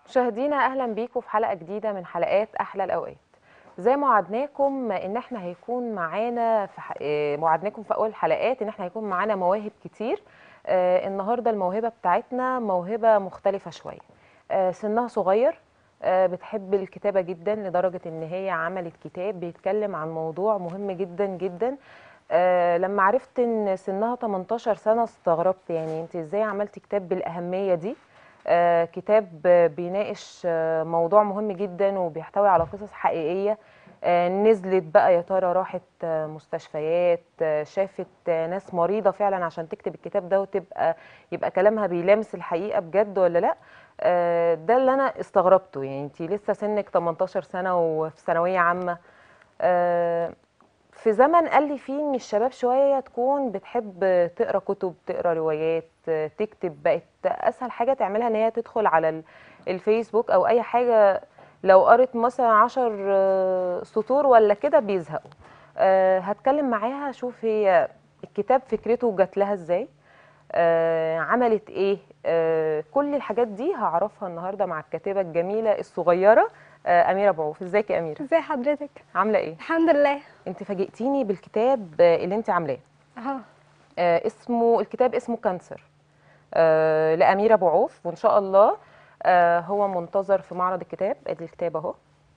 مشاهدينا اهلا بيكم في حلقه جديده من حلقات احلى الاوقات زي ما وعدناكم ان احنا هيكون معانا في ح... آه، وعدناكم في اول الحلقات ان احنا هيكون معانا مواهب كتير آه، النهارده الموهبه بتاعتنا موهبه مختلفه شويه آه، سنها صغير آه، بتحب الكتابه جدا لدرجه ان هي عملت كتاب بيتكلم عن موضوع مهم جدا جدا آه، لما عرفت ان سنها 18 سنه استغربت يعني انت ازاي عملتي كتاب بالاهميه دي آه، كتاب آه، بيناقش آه، موضوع مهم جدا وبيحتوي على قصص حقيقية آه، نزلت بقى يا ترى راحت آه، مستشفيات آه، شافت آه، ناس مريضة فعلا عشان تكتب الكتاب ده وتبقى يبقى كلامها بيلامس الحقيقة بجد ولا لا آه، ده اللي انا استغربته يعني انت لسه سنك 18 سنة وفي ثانوية عامة آه، في زمن قال لي فيه ان الشباب شويه تكون بتحب تقرا كتب تقرا روايات تكتب بقت اسهل حاجه تعملها ان هي تدخل على ال- الفيسبوك او اي حاجه لو قرت مثلا عشر آه، سطور ولا كده بيزهقوا آه، هتكلم معاها اشوف هي الكتاب فكرته جات لها ازاي آه، عملت ايه آه، كل الحاجات دي هعرفها النهارده مع الكاتبه الجميله الصغيره آه، اميره بعوف ازيك يا اميره ازي حضرتك عامله ايه الحمد لله انت فاجئتيني بالكتاب آه، اللي انت عاملاه اهو آه، اسمه الكتاب اسمه كانسر آه، لأميرة بعوف وإن شاء الله آه، هو منتظر في معرض الكتاب ادي الكتاب اهو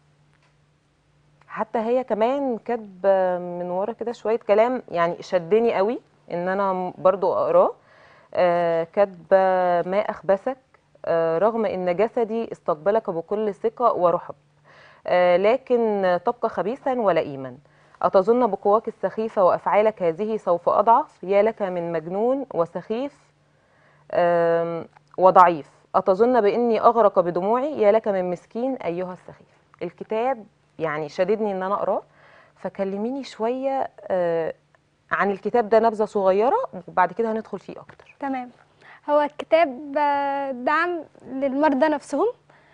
حتى هي كمان كاتبه من ورا كده شويه كلام يعني شدني قوي ان انا م- برضو اقراه آه، كاتبه ما اخبثك آه، رغم ان جسدي استقبلك بكل ثقه ورحب آه، لكن تبقى خبيثا ولئيما أتظن بقواك السخيفة وأفعالك هذه سوف أضعف يا لك من مجنون وسخيف آم، وضعيف أتظن بإني أغرق بدموعي يا لك من مسكين أيها السخيف الكتاب يعني شددني إن أنا أقراه فكلميني شوية آه، عن الكتاب ده نبذة صغيرة وبعد كده هندخل فيه أكتر تمام هو الكتاب آه، دعم للمرضى نفسهم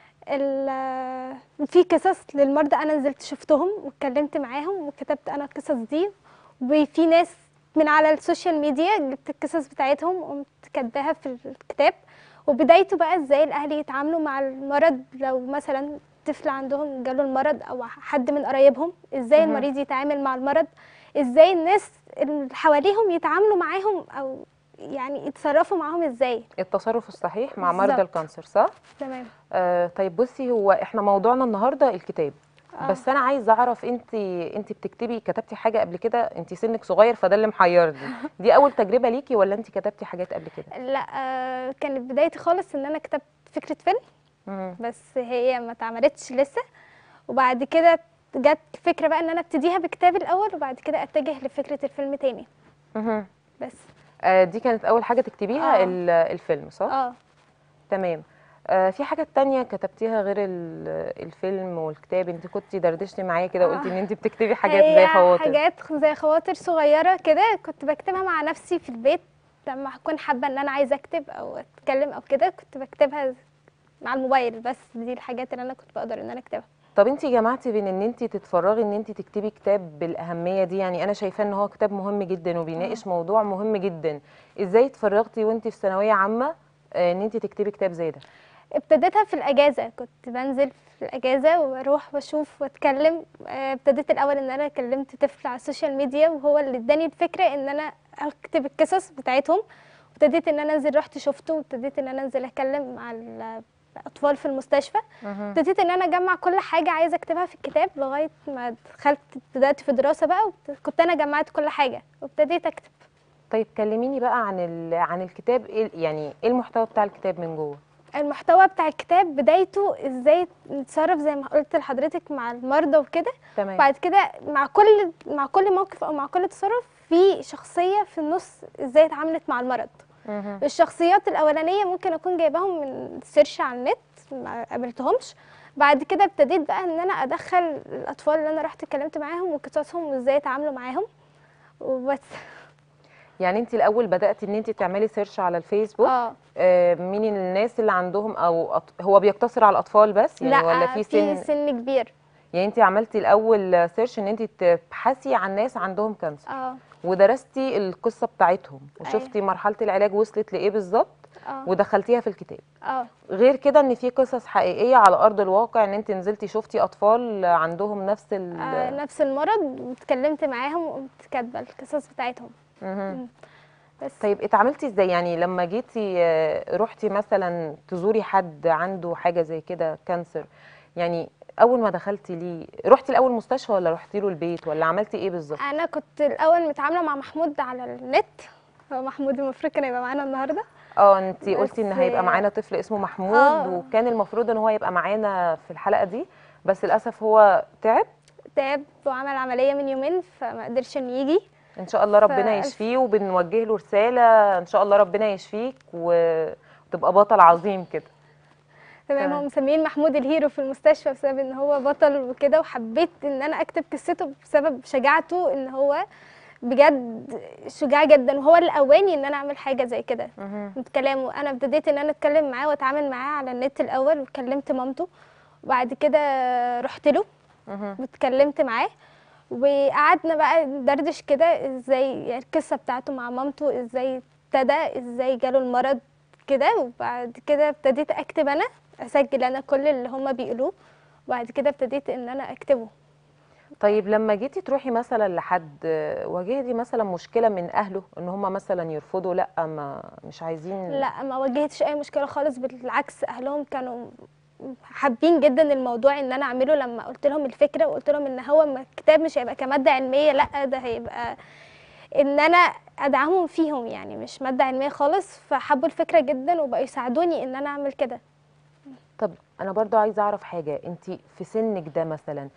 ال- آه، في قصص للمرضى انا نزلت شفتهم واتكلمت معاهم وكتبت انا القصص دي وفي ناس من على السوشيال ميديا جبت القصص بتاعتهم وقمت كاتباها في الكتاب وبدايته بقى ازاي الاهل يتعاملوا مع المرض لو مثلا طفل عندهم جاله المرض او حد من قرايبهم ازاي مهم. المريض يتعامل مع المرض ازاي الناس اللي حواليهم يتعاملوا معاهم او يعني يتصرفوا معاهم ازاي التصرف الصحيح مع مرضى بالظبط. الكانسر صح؟ تمام آه طيب بصي هو احنا موضوعنا النهارده الكتاب آه. بس انا عايزه اعرف انت انت بتكتبي كتبتي حاجه قبل كده انت سنك صغير فده اللي محيرني دي اول تجربه ليكي ولا انت كتبتي حاجات قبل كده لا آه كانت بدايتي خالص ان انا كتبت فكره فيلم مم. بس هي ما اتعملتش لسه وبعد كده جت فكره بقى ان انا ابتديها بكتاب الاول وبعد كده اتجه لفكره الفيلم تاني مهم. بس آه دي كانت اول حاجه تكتبيها آه. ال- الفيلم صح اه تمام آه في حاجات تانية كتبتيها غير ال- الفيلم والكتاب انت كنت دردشتي معايا كده آه. وقلتي ان انت بتكتبي حاجات هي زي خواطر حاجات زي خواطر صغيره كده كنت بكتبها مع نفسي في البيت لما اكون حابه ان انا عايزه اكتب او اتكلم او كده كنت بكتبها مع الموبايل بس دي الحاجات اللي انا كنت بقدر ان انا اكتبها طب انت جمعتي بين ان انت تتفرغي ان انت تكتبي كتاب بالاهميه دي يعني انا شايفاه ان هو كتاب مهم جدا وبيناقش موضوع مهم جدا ازاي اتفرغتي وانت في ثانويه عامه آه، ان انت تكتبي كتاب زي ده ابتديتها في الاجازه كنت بنزل في الاجازه واروح واشوف واتكلم آه، ابتديت الاول ان انا كلمت طفل على السوشيال ميديا وهو اللي اداني الفكره ان انا اكتب القصص بتاعتهم ابتديت ان انا انزل رحت شفته وابتديت ان انا انزل اتكلم مع الاطفال في المستشفى ابتديت ان انا اجمع كل حاجه عايزه اكتبها في الكتاب لغايه ما دخلت بدات في دراسه بقى وبت- كنت انا جمعت كل حاجه وابتديت اكتب طيب كلميني بقى عن ال- عن الكتاب ايه يعني ايه المحتوى بتاع الكتاب من جوه المحتوى بتاع الكتاب بدايته ازاي نتصرف زي ما قلت لحضرتك مع المرضى وكده تمام بعد كده مع كل مع كل موقف او مع كل تصرف في شخصيه في النص ازاي اتعاملت مع المرض مهم. الشخصيات الاولانيه ممكن اكون جايباهم من سيرش على النت ما قابلتهمش بعد كده ابتديت بقى ان انا ادخل الاطفال اللي انا رحت اتكلمت معاهم وقصصهم وازاي يتعاملوا معاهم وبس يعني انت الاول بداتي ان انت تعملي سيرش على الفيسبوك اه آه، مين الناس اللي عندهم او أط... هو بيقتصر على الاطفال بس يعني لا ولا في في سن سن كبير يعني انت عملتي الاول سيرش ان انت تبحثي عن ناس عندهم كانسر اه ودرستي القصه بتاعتهم وشفتي مرحله العلاج وصلت لايه بالظبط اه ودخلتيها في الكتاب اه غير كده ان في قصص حقيقيه على ارض الواقع ان انت نزلتي شفتي اطفال عندهم نفس ال آه، نفس المرض واتكلمت معاهم وقمت كاتبه القصص بتاعتهم مهم. بس طيب اتعاملتي ازاي يعني لما جيتي آه، رحتي مثلا تزوري حد عنده حاجه زي كده كانسر يعني اول ما دخلتي ليه رحتي الاول مستشفى ولا رحتي له البيت ولا عملتي ايه بالظبط انا كنت الاول متعامله مع محمود على النت هو محمود المفروض كان يبقى معانا النهارده اه انت قلتي ان بس- هيبقى معانا طفل اسمه محمود آه. وكان المفروض ان هو يبقى معانا في الحلقه دي بس للاسف هو تعب تعب وعمل عمليه من يومين فما قدرش انه يجي ان شاء الله ربنا فألف- يشفيه وبنوجه له رساله ان شاء الله ربنا يشفيك و- وتبقى بطل عظيم كده تمام تمام. هم مسمين محمود الهيرو في المستشفى بسبب ان هو بطل وكده وحبيت ان انا اكتب قصته بسبب شجاعته ان هو بجد شجاع جدا وهو اللي قواني ان انا اعمل حاجه زي كده من كلامه انا ابتديت ان انا اتكلم معاه واتعامل معاه على النت الاول وكلمت مامته وبعد كده رحت له مهم. واتكلمت معاه وقعدنا بقى ندردش كده ازاي القصه بتاعته مع مامته ازاي ابتدى ازاي جاله المرض كده وبعد كده ابتديت اكتب انا اسجل انا كل اللي هما بيقولوه وبعد كده ابتديت ان انا اكتبه طيب لما جيتي تروحي مثلا لحد آه، واجهتي مثلا مشكله من اهله ان هم مثلا يرفضوا لا ما مش عايزين لا ما واجهتش اي مشكله خالص بالعكس اهلهم كانوا حابين جدا الموضوع ان انا اعمله لما قلت لهم الفكره وقلت لهم ان هو م- الكتاب مش هيبقى كماده علميه لا ده هيبقى ان انا ادعمهم فيهم يعني مش ماده علميه خالص فحبوا الفكره جدا وبقوا يساعدوني ان انا اعمل كده طب انا برضو عايزه اعرف حاجه انت في سنك ده مثلا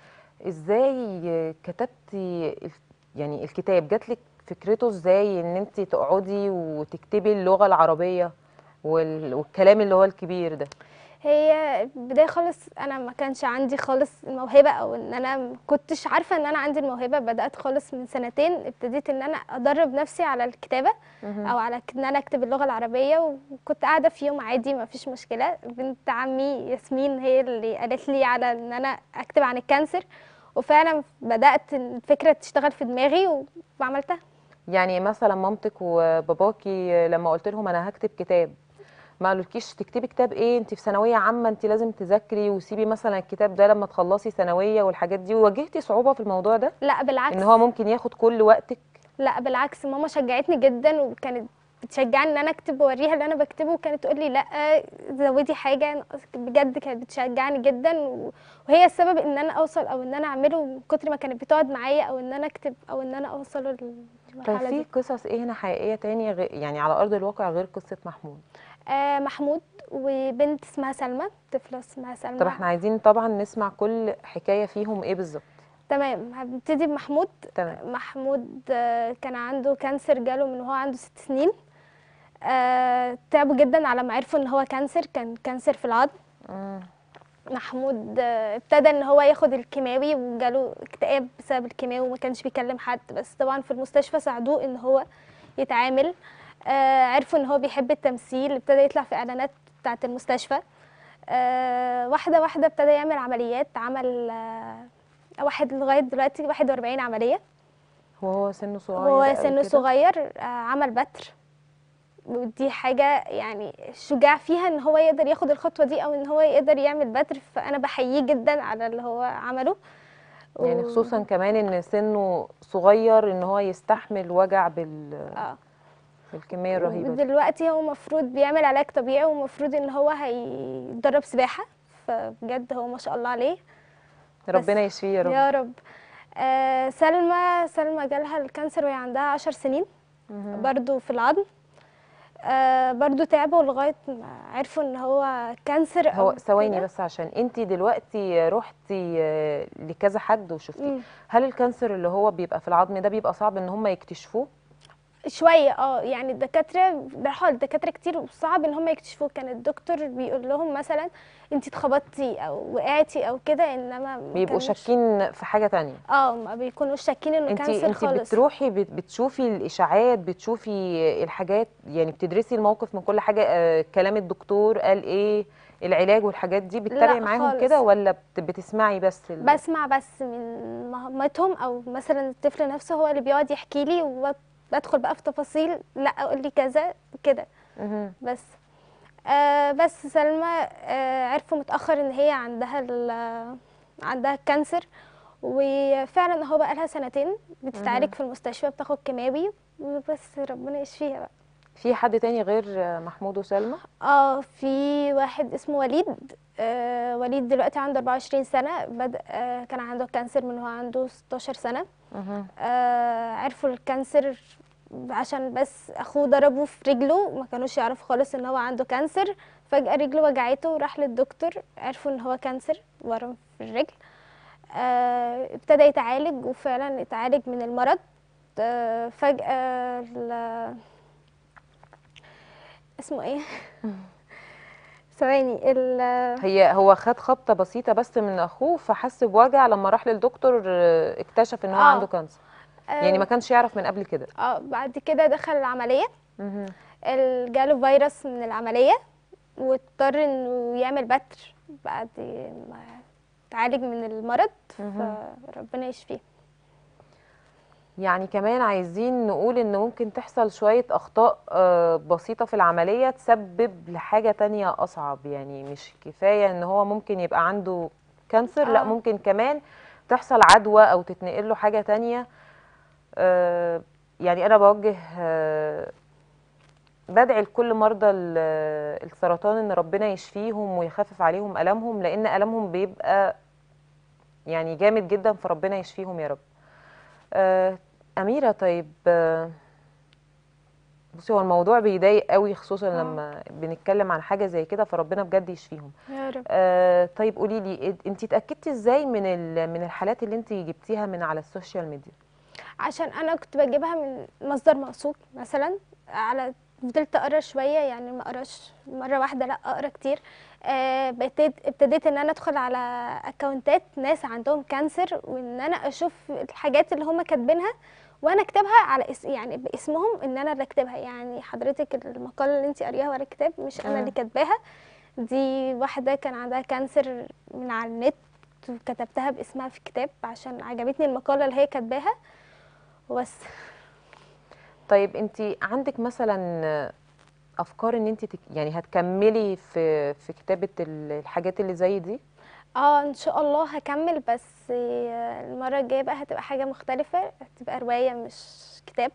ازاي كتبتي ال- يعني الكتاب جاتلك فكرته ازاي ان انت تقعدي وتكتبي اللغه العربيه وال- والكلام اللي هو الكبير ده هي بداية خالص انا ما كانش عندي خالص الموهبة او ان انا ما كنتش عارفة ان انا عندي الموهبة بدأت خالص من سنتين ابتديت ان انا ادرب نفسي على الكتابة او على ك- ان انا اكتب اللغة العربية وكنت قاعدة في يوم عادي ما فيش مشكلة بنت عمي ياسمين هي اللي قالت لي على ان انا اكتب عن الكانسر وفعلا بدأت الفكرة تشتغل في دماغي وعملتها يعني مثلا مامتك وباباكي لما قلت لهم انا هكتب كتاب ما قالولكيش تكتبي كتاب ايه انت في ثانويه عامه انت لازم تذاكري وسيبي مثلا الكتاب ده لما تخلصي ثانويه والحاجات دي وواجهتي صعوبه في الموضوع ده لا بالعكس ان هو ممكن ياخد كل وقتك لا بالعكس ماما شجعتني جدا وكانت بتشجعني ان انا اكتب واوريها اللي انا بكتبه وكانت تقول لي لا زودي حاجه بجد كانت بتشجعني جدا و- وهي السبب ان انا اوصل او ان انا اعمله من كتر ما كانت بتقعد معايا او ان انا اكتب او ان انا اوصله طيب للمرحله في دي قصص ايه هنا حقيقيه تانية غير يعني على ارض الواقع غير قصه محمود آه محمود وبنت اسمها سلمى طفله اسمها سلمى طب احنا عايزين طبعا نسمع كل حكايه فيهم ايه بالظبط تمام هنبتدي بمحمود تمام محمود آه، كان عنده كانسر جاله من وهو عنده ست سنين آه، تعبوا جدا على ما عرفوا ان هو كانسر كان كانسر في العظم مم. محمود آه، ابتدى ان هو ياخد الكيماوي وجاله اكتئاب بسبب الكيماوي وما كانش بيكلم حد بس طبعا في المستشفى ساعدوه ان هو يتعامل آه، عرفوا ان هو بيحب التمثيل ابتدى يطلع في اعلانات بتاعه المستشفى آه، واحده واحده ابتدى يعمل عمليات عمل آه، واحد لغايه دلوقتي 41 عمليه وهو سنه صغير هو قوي سنه كده؟ صغير آه، عمل بتر ودي حاجة يعني شجاع فيها ان هو يقدر ياخد الخطوة دي او ان هو يقدر يعمل بتر فانا بحييه جدا على اللي هو عمله يعني و- خصوصا كمان ان سنه صغير ان هو يستحمل وجع بال... اه بالكميه الرهيبه دي دلوقتي هو المفروض بيعمل علاج طبيعي ومفروض ان هو هيدرب سباحة فبجد هو ما شاء الله عليه ربنا يشفيه يا رب يا رب آه سلمى سلمى جالها الكانسر وهي عندها عشر سنين مهم. برضو في العظم آه برضو تعبوا لغاية ما عرفوا ان هو كانسر أو هو ثواني كده. بس عشان انت دلوقتي رحتي آه، لكذا حد وشفتيه مم. هل الكانسر اللي هو بيبقى في العظم ده بيبقى صعب ان هم يكتشفوه شوية اه يعني الدكاترة راحوا لدكاترة كتير وصعب ان هم يكتشفوه كان الدكتور بيقول لهم مثلا انت اتخبطتي او وقعتي او كده انما ما بيبقوا كانوش- شاكين في حاجه تانية اه ما بيكونوش شاكين انه انت كانسر انت خالص بتروحي بت- بتشوفي الاشاعات بتشوفي الحاجات يعني بتدرسي الموقف من كل حاجه آه، كلام الدكتور قال ايه العلاج والحاجات دي بتتابعي لا معاهم خالص. كده ولا بت- بتسمعي بس ال... بسمع بس من مامتهم او مثلا الطفل نفسه هو اللي بيقعد يحكي لي وبدخل بقى في تفاصيل لا قول لي كذا كده مهم. بس آه بس سلمى آه عرفوا متأخر ان هي عندها ال- عندها الكانسر وفعلا هو بقى لها سنتين بتتعالج في المستشفى بتاخد كيماوي وبس ربنا يشفيها بقى في حد تاني غير محمود وسلمى اه في واحد اسمه وليد آه وليد دلوقتي عنده 24 سنة بدأ آه كان عنده كانسر من هو عنده 16 سنة مهم. آه عرفوا الكانسر عشان بس اخوه ضربه في رجله ما كانوش يعرفوا خالص ان هو عنده كانسر فجأة رجله وجعته وراح للدكتور عرفوا ان هو كانسر ورم في الرجل آه ابتدى يتعالج وفعلا اتعالج من المرض آه فجأة ال- اسمه ايه ثواني ال- هي هو خد خبطة بسيطة بس من أخوه فحس بوجع لما راح للدكتور آه، اكتشف إن هو آه. عنده كانسر آه يعني ما كانش يعرف من قبل كده اه بعد كده دخل العملية مهم. ال- جاله فيروس من العملية واضطر انه يعمل بتر بعد ما اتعالج من المرض مهم. فربنا يشفيه يعني كمان عايزين نقول ان ممكن تحصل شوية اخطاء آه، بسيطة في العملية تسبب لحاجة تانية اصعب يعني مش كفاية ان هو ممكن يبقى عنده كانسر لا آه. ممكن كمان تحصل عدوى او تتنقل له حاجة تانية آه، يعني انا بوجه آه، بدعي لكل مرضى ال- السرطان ان ربنا يشفيهم ويخفف عليهم الامهم لان الامهم بيبقى يعني جامد جدا فربنا يشفيهم يا رب آه، أميرة طيب آه، بصي هو الموضوع بيضايق قوي خصوصا آه. لما بنتكلم عن حاجة زي كده فربنا بجد يشفيهم يا رب آه، طيب قولي لي انت اتأكدتي ازاي من ال- من الحالات اللي انت جبتيها من على السوشيال ميديا عشان انا كنت بجيبها من مصدر موثوق مثلا على فضلت اقرا شويه يعني ما اقراش مره واحده لا اقرا كتير آه ابتديت ابتديت ان انا ادخل على اكونتات ناس عندهم كانسر وان انا اشوف الحاجات اللي هم كاتبينها وانا اكتبها على اس يعني باسمهم ان انا اللي اكتبها يعني حضرتك المقاله اللي انت قارياها ورا الكتاب مش انا مم. اللي كاتباها دي واحده كان عندها كانسر من على النت وكتبتها باسمها في كتاب عشان عجبتني المقاله اللي هي كاتباها وبس طيب انت عندك مثلا افكار ان انت تك... يعني هتكملي في في كتابة ال- الحاجات اللي زي دي اه ان شاء الله هكمل بس آه، المره الجايه بقى هتبقى حاجه مختلفه هتبقى روايه مش كتاب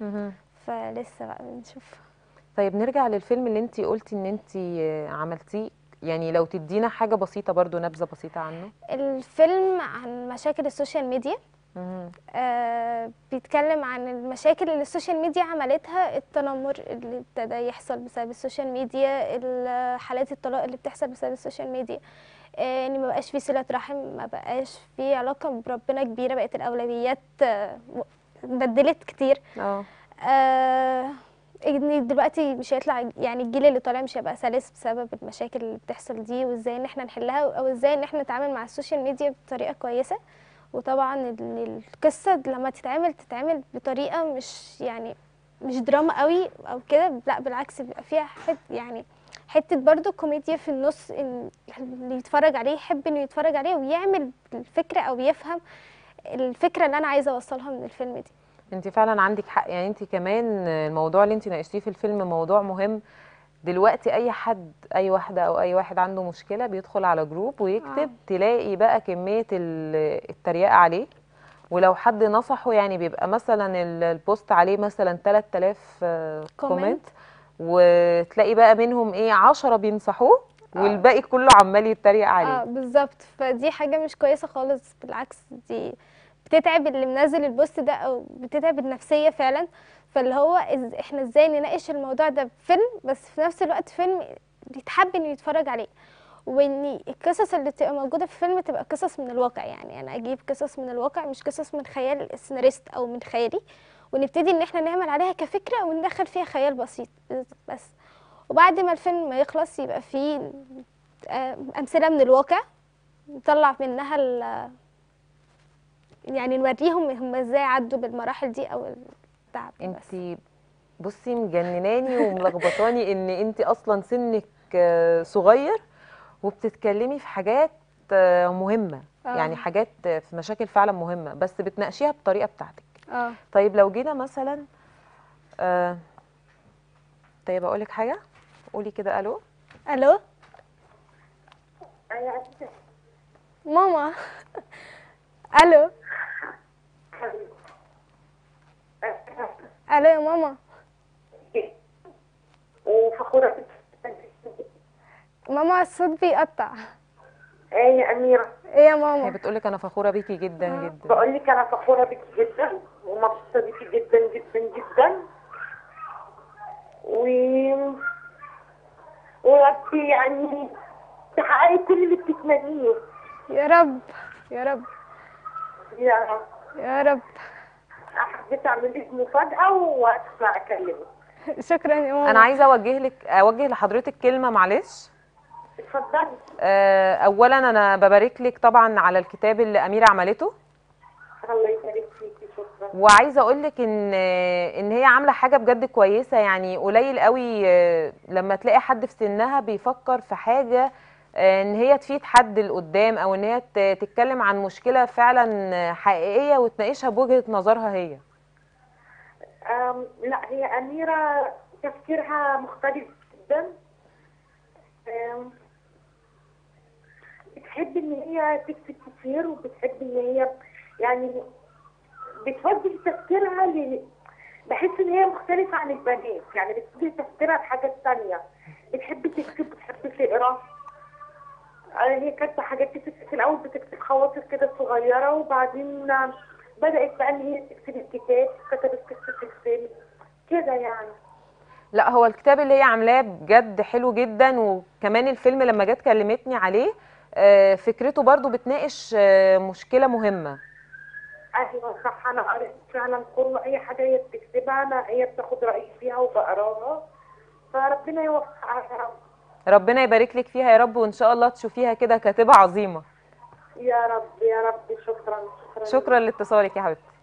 فلسه بقى بنشوف طيب نرجع للفيلم اللي انت قلتي ان انت عملتيه يعني لو تدينا حاجة بسيطة برضو نبذة بسيطة عنه الفيلم عن مشاكل السوشيال ميديا مهم. آه بيتكلم عن المشاكل اللي السوشيال ميديا عملتها التنمر اللي ابتدى يحصل بسبب السوشيال ميديا ال- حالات الطلاق اللي بتحصل بسبب السوشيال ميديا آه ان ما بقاش في صلة رحم ما بقاش في علاقة بربنا كبيرة بقت الأولويات آه بدلت كتير اه آه ان دلوقتي مش هيطلع يعني الجيل اللي طالع مش هيبقى سلس بسبب المشاكل اللي بتحصل دي وازاي ان احنا نحلها او ازاي ان احنا نتعامل مع السوشيال ميديا بطريقه كويسه وطبعا ال- القصه لما تتعمل تتعمل بطريقه مش يعني مش دراما قوي او كده لا بالعكس بيبقى فيها حت يعني حته برضو كوميديا في النص ان اللي يتفرج عليه يحب انه يتفرج عليه ويعمل الفكره او يفهم الفكره اللي انا عايزه اوصلها من الفيلم دي انت فعلا عندك حق يعني انت كمان الموضوع اللي انت ناقشتيه في الفيلم موضوع مهم دلوقتي اي حد اي واحده او اي واحد عنده مشكله بيدخل على جروب ويكتب آه. تلاقي بقى كميه ال- التريقه عليه ولو حد نصحه يعني بيبقى مثلا ال- البوست عليه مثلا 3000 آه، كومنت. كومنت وتلاقي بقى منهم ايه 10 بينصحوه آه. والباقي كله عمال يتريق اه عليه بالظبط فدي حاجه مش كويسه خالص بالعكس دي بتتعب اللي منزل البوست ده او بتتعب النفسيه فعلا فاللي هو إز احنا ازاي نناقش الموضوع ده بفيلم بس في نفس الوقت فيلم يتحب انه يتفرج عليه وان القصص اللي تبقى موجوده في الفيلم تبقى قصص من الواقع يعني انا اجيب قصص من الواقع مش قصص من خيال السيناريست او من خيالي ونبتدي ان احنا نعمل عليها كفكره وندخل فيها خيال بسيط بس وبعد ما الفيلم ما يخلص يبقى فيه آه، امثله من الواقع نطلع منها ال يعني نوريهم هم ازاي عدوا بالمراحل دي او التعب بس انت بصي مجنناني وملخبطاني ان انت اصلا سنك آه، صغير وبتتكلمي في حاجات آه، مهمه آه. يعني حاجات آه، في مشاكل فعلا مهمه بس بتناقشيها بالطريقه بتاعتك اه طيب لو جينا مثلا آه، طيب اقول لك حاجه قولي كده الو الو ماما الو الو يا ماما وفخورة ماما الصوت بيقطع ايه يا أميرة ايه يا هي ماما بتقولك انا فخوره بيكي جدا جدا بقول لك أنا فخورة بيكي جدا ومبسوطة بيكي جدا جدا جدا و وربي يعني تحققي كل اللي بتتمنيه يا رب يا رب يا رب يا رب حبيت أعمل لك مفاجأة وأسمع أكلمك شكرا يا ماما انا عايزه اوجه لك اوجه لحضرتك كلمه معلش اتفضلي آه، اولا انا ببارك لك طبعا على الكتاب اللي اميره عملته الله يبارك فيكي شكرا وعايزه اقول لك ان ان هي عامله حاجه بجد كويسه يعني قليل قوي آه، لما تلاقي حد في سنها بيفكر في حاجه آه، ان هي تفيد حد لقدام او ان هي ت- تتكلم عن مشكله فعلا حقيقيه وتناقشها بوجهه نظرها هي أم لا هي أميرة تفكيرها مختلف جدا أم، بتحب إن هي تكتب كتير وبتحب إن هي يعني بتوجه تفكيرها ل بحس إن هي مختلفة عن البنات يعني بتوجه تفكيرها لحاجات تانية بتحب تكتب بتحب تقرا آه، هي كاتبة حاجات كتير في الأول بتكتب خواطر كده صغيرة وبعدين بدأت بقى إن هي تكتب الكتاب كتبت قصة الفيلم كده يعني لا هو الكتاب اللي هي عاملاه بجد حلو جدا وكمان الفيلم لما جت كلمتني عليه آه، فكرته برضو بتناقش آه، مشكله مهمه ايوه صح انا قريت فعلا كل اي حاجه هي بتكتبها انا هي بتاخد رايي فيها وبقراها فربنا يوفقها يا رب ربنا يبارك لك فيها يا رب وان شاء الله تشوفيها كده كاتبه عظيمه يا رب يا رب شكرا شكرا شكرا لاتصالك يا حبيبتي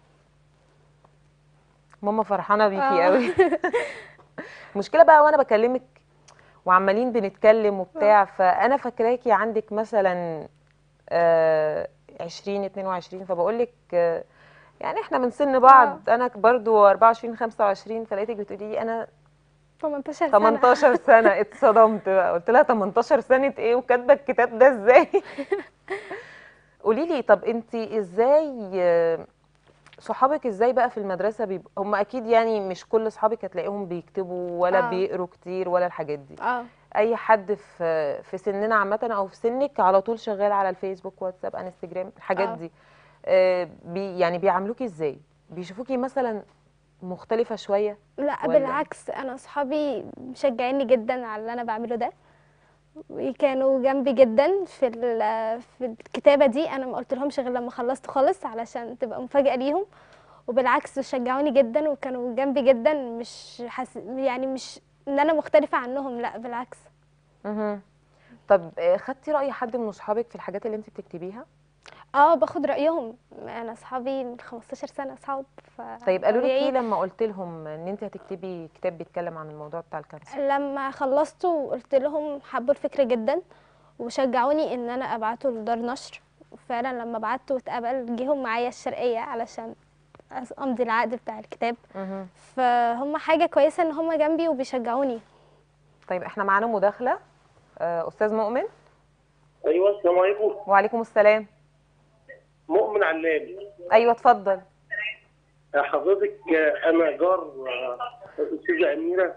ماما فرحانه بيكي آه. قوي مشكله بقى وانا بكلمك وعمالين بنتكلم وبتاع فانا فاكراكي عندك مثلا آه 20 22 فبقول لك آه يعني احنا من سن بعض انا برضو 24 25 فلقيتك بتقولي لي انا 18 سنة 18 سنه اتصدمت بقى قلت لها 18 سنه ايه وكاتبه الكتاب ده ازاي قولي لي طب انت ازاي آه، صحابك ازاي بقى في المدرسه بيبقى هم اكيد يعني مش كل اصحابك هتلاقيهم بيكتبوا ولا آه. بيقروا كتير ولا الحاجات دي اه اي حد في في سننا عامه او في سنك على طول شغال على الفيسبوك واتساب انستجرام الحاجات آه. دي آه، بي يعني بيعاملوكي ازاي بيشوفوكي مثلا مختلفه شويه لا ولا؟ بالعكس انا اصحابي مشجعيني جدا على اللي انا بعمله ده وكانوا جنبي جدا في ال- في الكتابه دي انا ما قلت لهمش غير لما خلصت خالص علشان تبقى مفاجاه ليهم وبالعكس شجعوني جدا وكانوا جنبي جدا مش حس... يعني مش ان انا مختلفه عنهم لا بالعكس مهم. طب آه، خدتي راي حد من اصحابك في الحاجات اللي انت بتكتبيها اه باخد رايهم انا اصحابي من 15 سنه اصحاب ف طيب قالوا لك طبيعي ايه لما قلت لهم ان انت هتكتبي كتاب بيتكلم عن الموضوع بتاع الكانسر لما خلصت وقلت لهم حبوا الفكرة جدا وشجعوني ان انا ابعته لدار نشر وفعلا لما بعته واتقبل جيهم معايا الشرقية علشان أس- امضي العقد بتاع الكتاب مهم. فهم حاجة كويسة ان هم جنبي وبيشجعوني طيب احنا معانا مداخله آه، استاذ مؤمن ايوه السلام عليكم وعليكم السلام مؤمن علام ايوه اتفضل حضرتك انا جار الاستاذه اميره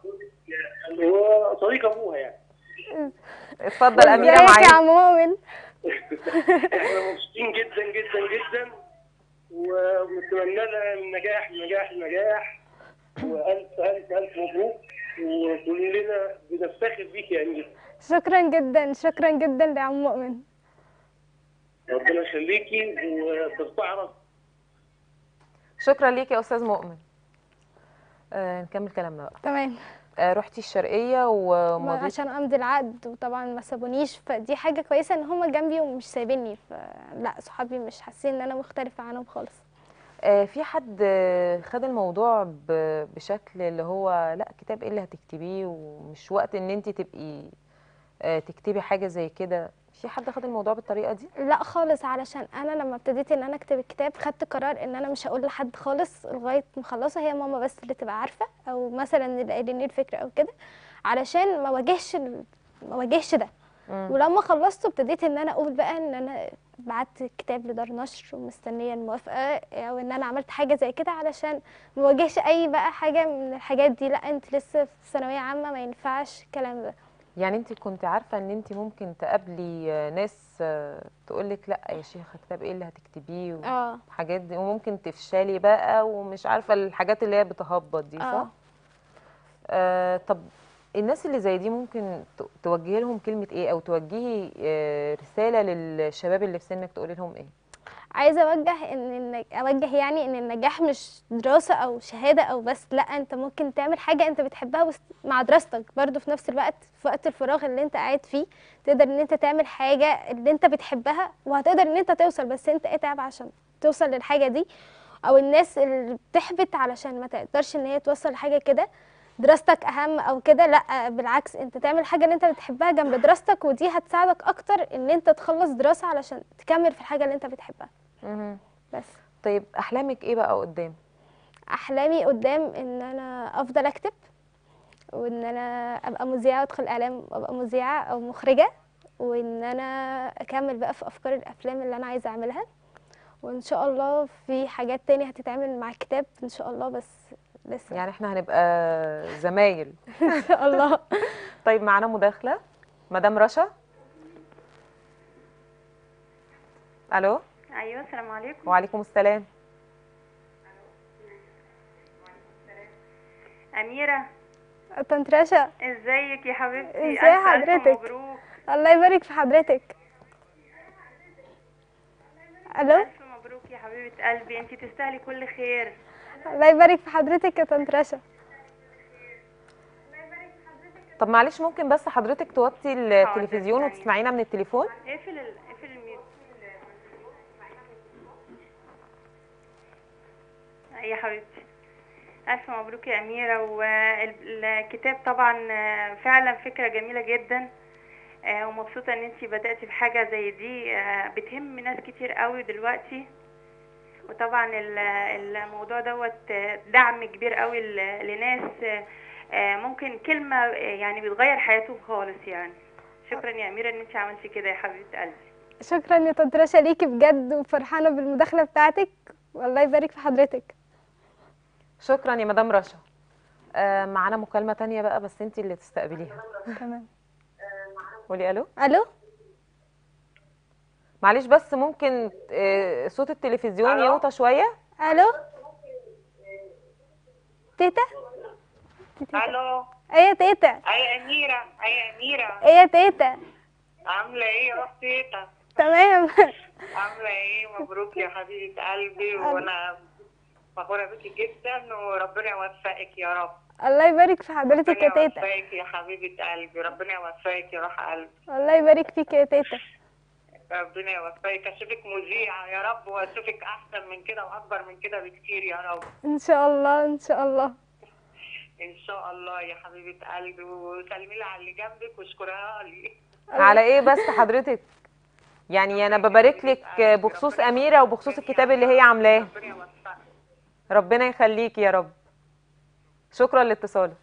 هو صديق ابوها يعني اتفضل اميره ازيك يا معاك عم مؤمن احنا مبسوطين جدا جدا جدا ونتمنى لها النجاح النجاح النجاح والف الف الف مبروك وكلنا بنفتخر بيك يا اميره شكرا جدا شكرا جدا يا عم مؤمن ربنا يخليكي وترفع راسك شكرا ليك يا استاذ مؤمن آه نكمل كلامنا بقى تمام آه رحتي الشرقيه ما- ومضيتي عشان امضي العقد وطبعا ما سابونيش فدي حاجة كويسة ان هم جنبي ومش سايبيني فلا صحابي مش حاسين ان انا مختلفة عنهم خالص آه في حد آه، خد الموضوع ب- بشكل اللي هو لا كتاب ايه اللي هتكتبيه ومش وقت ان انت تبقي آه تكتبي حاجه زي كده في حد خد الموضوع بالطريقه دي لا خالص علشان انا لما ابتديت ان انا اكتب الكتاب خدت قرار ان انا مش هقول لحد خالص لغايه ما اخلصه هي ماما بس اللي تبقى عارفه او مثلا اللي قايلين لي الفكره او كده علشان ما واجهش ال- ما واجهش ده مم. ولما خلصته ابتديت ان انا اقول بقى ان انا بعت كتاب لدار نشر ومستنيه الموافقه او ان انا عملت حاجه زي كده علشان ما واجهش اي بقى حاجه من الحاجات دي لا انت لسه في ثانويه عامه ما ينفعش الكلام ده يعني انت كنت عارفه ان انت ممكن تقابلي آه، ناس تقول لك لا يا شيخه كتاب ايه اللي هتكتبيه اه والحاجات دي وممكن تفشلي بقى ومش عارفه الحاجات اللي هي بتهبط دي صح اه آه طب الناس اللي زي دي ممكن ت- توجهي لهم كلمه ايه او توجهي آه رساله للشباب اللي في سنك تقولي لهم ايه عايزه اوجه ان النج... اوجه يعني ان النجاح مش دراسه او شهاده او بس لا انت ممكن تعمل حاجه انت بتحبها وس- مع دراستك برضو في نفس الوقت في وقت الفراغ اللي انت قاعد فيه تقدر ان انت تعمل حاجه اللي انت بتحبها وهتقدر ان انت توصل بس انت اتعب عشان توصل للحاجه دي او الناس اللي بتحبط علشان ما تقدرش ان هي توصل لحاجه كده دراستك اهم او كده لا بالعكس انت تعمل حاجه اللي انت بتحبها جنب دراستك ودي هتساعدك اكتر ان انت تخلص دراسه علشان تكمل في الحاجه اللي انت بتحبها مهم. بس طيب احلامك ايه بقى قدام احلامي قدام ان انا افضل اكتب وان انا ابقى مذيعه وادخل اعلام وابقى مذيعه او مخرجه وان انا اكمل بقى في افكار الافلام اللي انا عايزه اعملها وان شاء الله في حاجات تاني هتتعمل مع الكتاب ان شاء الله بس لسه يعني احنا هنبقى زمايل ان شاء الله طيب معانا مداخله مدام رشا الو ايوه السلام عليكم وعليكم السلام اميره طنط رشا ازيك يا حبيبتي ازاي ألف ألف حضرتك؟ مبروك الله يبارك في حضرتك الو الف مبروك يا حبيبه قلبي انت تستاهلي كل خير الله يبارك في حضرتك يا طنط رشا طب معلش ممكن بس حضرتك توطي التلفزيون ثانية. وتسمعينا من التليفون اقفل ال... اقفل الميوت يا حبيبتي الف مبروك يا اميره والكتاب طبعا آه، فعلا فكره جميله جدا آه، ومبسوطه ان انت بداتي بحاجه زي دي آه، بتهم ناس كتير قوي دلوقتي وطبعا ال- الموضوع دوت آه، دعم كبير قوي ل- لناس آه، آه، ممكن كلمه آه، يعني بتغير حياتهم خالص يعني شكرا يا اميره ان انت عملتي كده يا حبيبه قلبي شكرا يا طنط رشا ليكي بجد وفرحانه بالمداخله بتاعتك والله يبارك في حضرتك شكرا يا مدام رشا آه معانا مكالمه تانية بقى بس انت اللي تستقبليها تمام قولي الو الو معلش بس ممكن آه صوت التلفزيون ألو؟ يوطى شويه الو تيتا الو ايه يا تيتا اي اميره اي اميره ايه يا تيتا عامله ايه يا اختي تمام عامله ايه مبروك يا حبيبه قلبي وانا فخوره بيكي جدا وربنا يوفقك يا رب الله يبارك في حضرتك يا ربنا تيتا يوفقك يا حبيبه قلبي ربنا يوفقك يا روح قلبي الله يبارك فيك يا تيتا ربنا يوفقك اشوفك مذيعه يا رب واشوفك احسن من كده واكبر من كده بكتير يا رب ان شاء الله ان شاء الله ان شاء الله يا حبيبه قلبي وسلمي لي على اللي جنبك واشكرها لي على ايه بس حضرتك يعني انا ببارك لك بخصوص اميره وبخصوص الكتاب اللي هي عاملاه ربنا يوفقك ربنا يخليك يا رب شكرا لاتصالك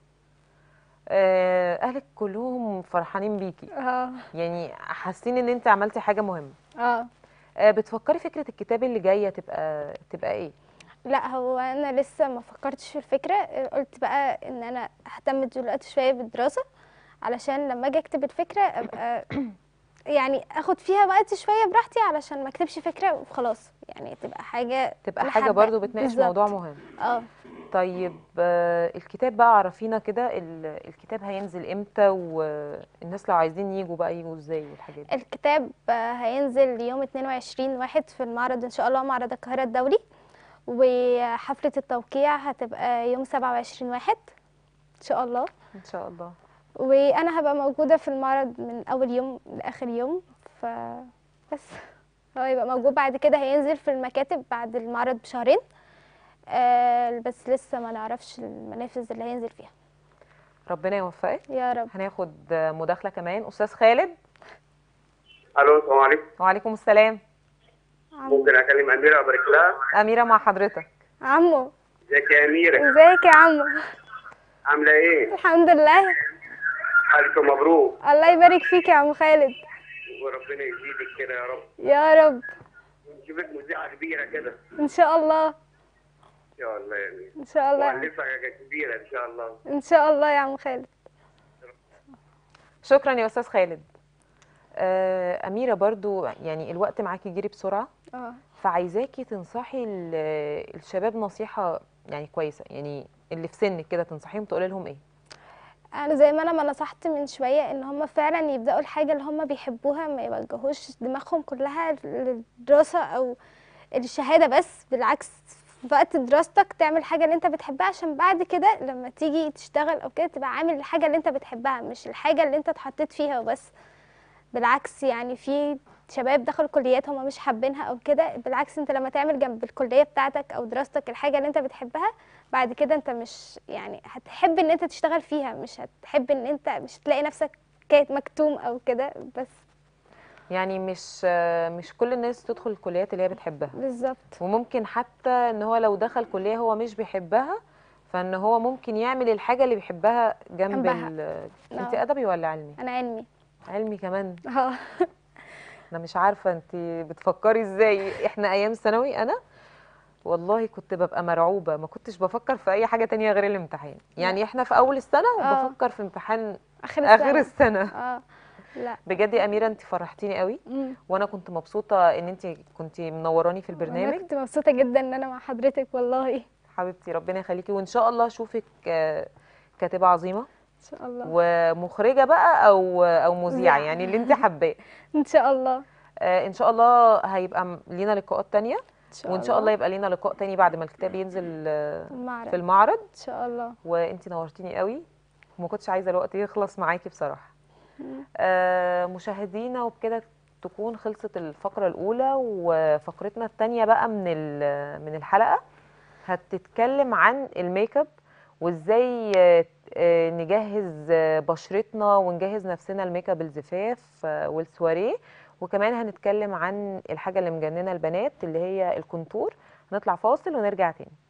آه، اهلك كلهم فرحانين بيكي اه يعني حاسين ان انت عملتي حاجه مهمه اه آه، بتفكري فكره الكتاب اللي جايه تبقى تبقى ايه لا هو انا لسه ما فكرتش في الفكره قلت بقى ان انا اهتم دلوقتي شويه بالدراسه علشان لما اجي اكتب الفكره ابقى يعني اخد فيها وقت شويه براحتي علشان ما اكتبش فكره وخلاص يعني تبقى حاجه تبقى أنا حاجه حابة- برضو بتناقش بالظبط. موضوع مهم اه طيب آه، الكتاب بقى عرفينا كده ال- الكتاب هينزل امتى والناس لو عايزين يجوا بقى يجوا ازاي والحاجات دي الكتاب آه، هينزل يوم 22 واحد في المعرض ان شاء الله معرض القاهره الدولي وحفله التوقيع هتبقى يوم 27 واحد ان شاء الله ان شاء الله وانا هبقى موجوده في المعرض من اول يوم لاخر يوم ف بس هو يبقى موجود بعد كده هينزل في المكاتب بعد المعرض بشهرين آه بس لسه ما نعرفش المنافذ اللي هينزل فيها ربنا يوفقك يا رب هناخد آه، مداخله كمان استاذ خالد الو السلام عليكم وعليكم السلام ممكن اكلم اميره وابارك لها اميره مع حضرتك عمو ازيك يا اميره ازيك يا عمو عامله ايه الحمد لله الف مبروك الله يبارك فيك يا عم خالد وربنا يزيدك كده يا رب يا رب ونشوفك مذيعه كبيره كده ان شاء الله ان شاء الله يا امين ان شاء الله مؤلفه كبيره ان شاء الله ان شاء الله يا عم خالد شكرا يا استاذ خالد آه، اميره برضو يعني الوقت معاكي جري بسرعه اه فعايزاكي تنصحي ال- الشباب نصيحه يعني كويسه يعني اللي في سنك كده تنصحيهم تقولي لهم ايه انا زي ما انا ما نصحت من شويه ان هم فعلا يبداوا الحاجه اللي هم بيحبوها ما يوجهوش دماغهم كلها للدراسه او الشهاده بس بالعكس في وقت دراستك تعمل حاجه اللي انت بتحبها عشان بعد كده لما تيجي تشتغل او كده تبقى عامل الحاجه اللي انت بتحبها مش الحاجه اللي انت اتحطيت فيها وبس بالعكس يعني في شباب دخلوا كليات هم مش حابينها او كده بالعكس انت لما تعمل جنب الكليه بتاعتك او دراستك الحاجه اللي انت بتحبها بعد كده انت مش يعني هتحب ان انت تشتغل فيها مش هتحب ان انت مش هتلاقي نفسك كانت مكتوم او كده بس يعني مش آه، مش كل الناس تدخل الكليات اللي هي بتحبها بالظبط وممكن حتى ان هو لو دخل كليه هو مش بيحبها فان هو ممكن يعمل الحاجه اللي بيحبها جنب جنبها. ال... انت آه. ادبي ولا علمي انا علمي علمي كمان اه انا مش عارفه انت بتفكري ازاي احنا ايام ثانوي انا والله كنت ببقى مرعوبه ما كنتش بفكر في اي حاجه تانية غير الامتحان يعني احنا في اول السنه آه. بفكر في امتحان اخر السنه اخر السنه اه لا بجد يا اميره انت فرحتيني قوي مم. وانا كنت مبسوطه ان انت كنت منوراني في انا البرنامج كنت مبسوطه جدا ان انا مع حضرتك والله ان حبيبتي ربنا يخليكي وان شاء الله اشوفك آه، كاتبه عظيمه شاء الله ومخرجه بقى او او مذيعه مذيعة. يعني اللي انت حباه ان شاء الله آه، ان شاء الله هيبقى م- لينا لقاءات تانية ان شاء وان شاء الله يبقى لينا لقاء تاني بعد ما الكتاب ينزل آه، المعرض في المعرض ان شاء الله وانت نورتيني قوي وما كنتش عايزه الوقت يخلص معاكي بصراحه آه، مشاهدينا وبكده تكون خلصت الفقره الاولى وفقرتنا الثانيه بقى من ال- من الحلقه هتتكلم عن الميك اب وازاي آه، آه، نجهز آه، بشرتنا ونجهز نفسنا الميك اب الزفاف آه، والسواريه وكمان هنتكلم عن الحاجه اللي مجننه البنات اللي هي الكونتور نطلع فاصل ونرجع تاني